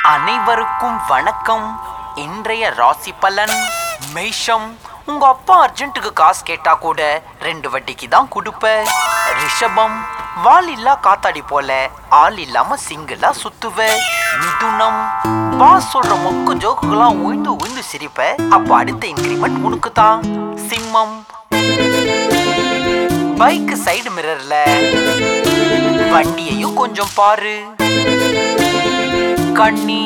அனைவருக்கும் வணக்கம் இன்றைய ராசி பலன் மேஷம் உங்க அப்பா அர்ஜென்ட்டுக்கு காசு கேட்டா கூட ரெண்டு வட்டிக்கு தான் கொடுப்ப ரிஷபம் வால் இல்லா காத்தாடி போல ஆள் இல்லாம சிங்கிளா சுத்துவ மிதுனம் பாஸ் சொல்ற மொக்கு ஜோக்குகளாம் உய்ந்து உய்ந்து சிரிப்ப அப்ப அடுத்த இன்கிரிமெண்ட் உனக்கு தான் சிம்மம் பைக் சைடு மிரர்ல வண்டியையும் கொஞ்சம் பாரு கண்ணி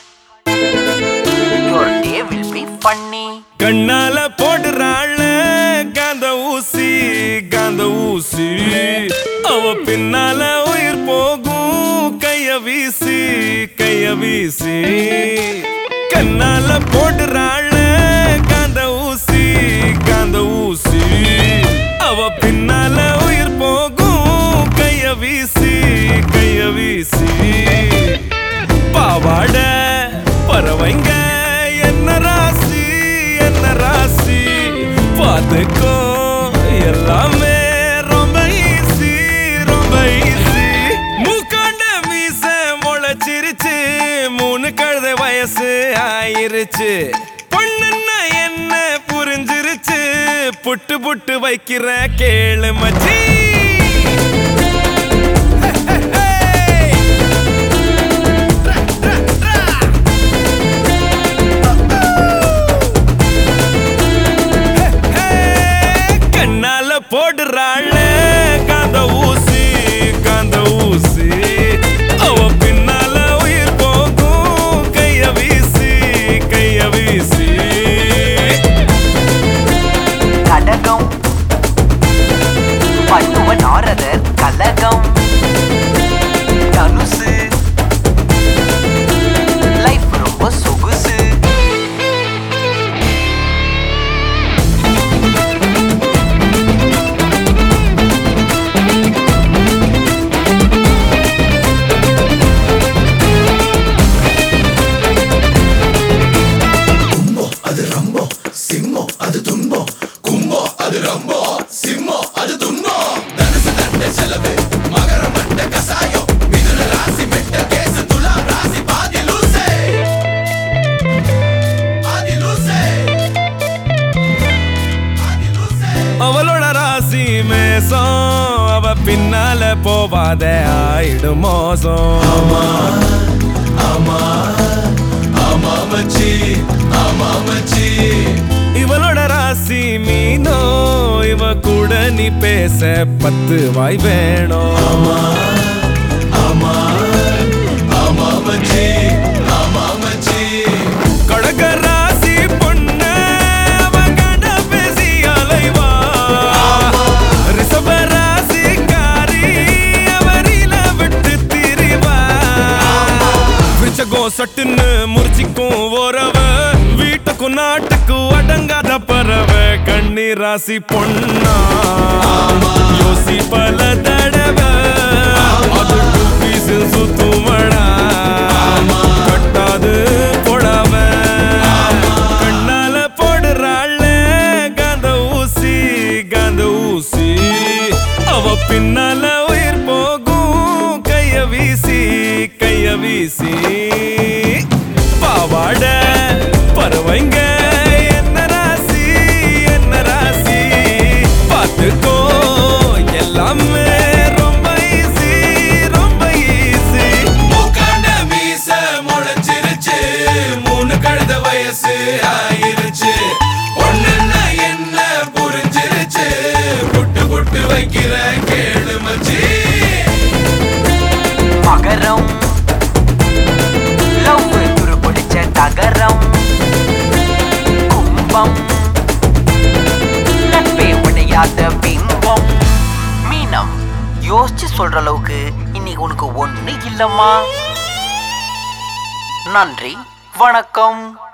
your day will be funny கண்ணால போடுறாள் காந்த ஊசி காந்த ஊசி அவ பின்னால உயிர் போகும் கைய வீசி கைய வீசி கண்ணால போடுறாள் காந்த ஊசி காந்த ஊசி அவ பின்னால உயிர் போகும் கைய வீசி கைய வீசி பாவாட பறவைங்க என்ன ராசி என்ன ராசி பார்த்துக்கோ எல்லாமே ரொம்ப ஈஸி ரொம்ப ஈஸி மூக்காண்ட மீச முளைச்சிருச்சு மூணு கழுத வயசு ஆயிருச்சு பொண்ணுன்னா என்ன புரிஞ்சிருச்சு புட்டு புட்டு வைக்கிற கேளு மச்சி கண்ணால போடுறாள் காந்த ஊசி காந்த ஊசி அவ பின்னால உயிர் போகும் கைய வீசி கைய வீசி கடகம் பண்ணுவ நாரதர் கலகம் தனுசு லைஃப் ரொம்ப சொகுசு அது ரம்போ சிம்மோ அது துன்போ கும்போ அது ரம்போ சிம்மோ அது துன்போ தனுசு தண்ட செலவு மகர மண்ட கசாயம் மிதுன ராசி மெட்ட கேச துலா ராசி பாதி லூசே பாதி லூசே பாதி லூசே அவளோட ராசி மேசம் அவ பின்னால போவாத ஆயிடும் மோசம் ஆமா மச்சி ஆமா மச்சி இவளோட ராசி மீனோ இவ கூட நீ பேச பத்து வாய் வேணும் ஆமா ஆமா மச்சி ஆமா மச்சி கடக ராசி பொண்ணு அவ கண்ட பேசி அலைவா ரிஷப ராசி காரி அவரில விட்டு திரிவா விருச்சகம் சட்டுன்னு முறிச்சிக்கும் ஓரவ வீட்டுக்கும் நாட்டுக்கும் அடங்காத பறவை கண்ணி ராசி பொண்ணா யோசி பல தடவை அது டூ பீஸ் சுத்துமடா கட்டாது போடாம கண்ணால போடுறாள் காந்த ஊசி காந்த ஊசி அவ பின்னால உயிர் போகும் கைய வீசி கைய வீசி பாவாட பறவைங்க என்ன ராசி என்ன ராசி பார்த்துக்கோ எல்லாமே ரொம்ப ஈஸி ரொம்ப ஈஸி மூக்காண்ட மீச முளைச்சிருச்சு மூணு கழுத வயசு ஆயிருச்சு பொண்ணுன்னா என்ன புரிஞ்சிருச்சு புட்டு புட்டு வைக்கிற கேளு மச்சி மகரம் லவ் துரு பிடிச்ச தகரம் கும்பம் நட்பே உடையாத பிம்பம் மீனம் யோசிச்சு சொல்ற அளவுக்கு இன்னைக்கு உனக்கு ஒண்ணு இல்லம்மா நன்றி வணக்கம்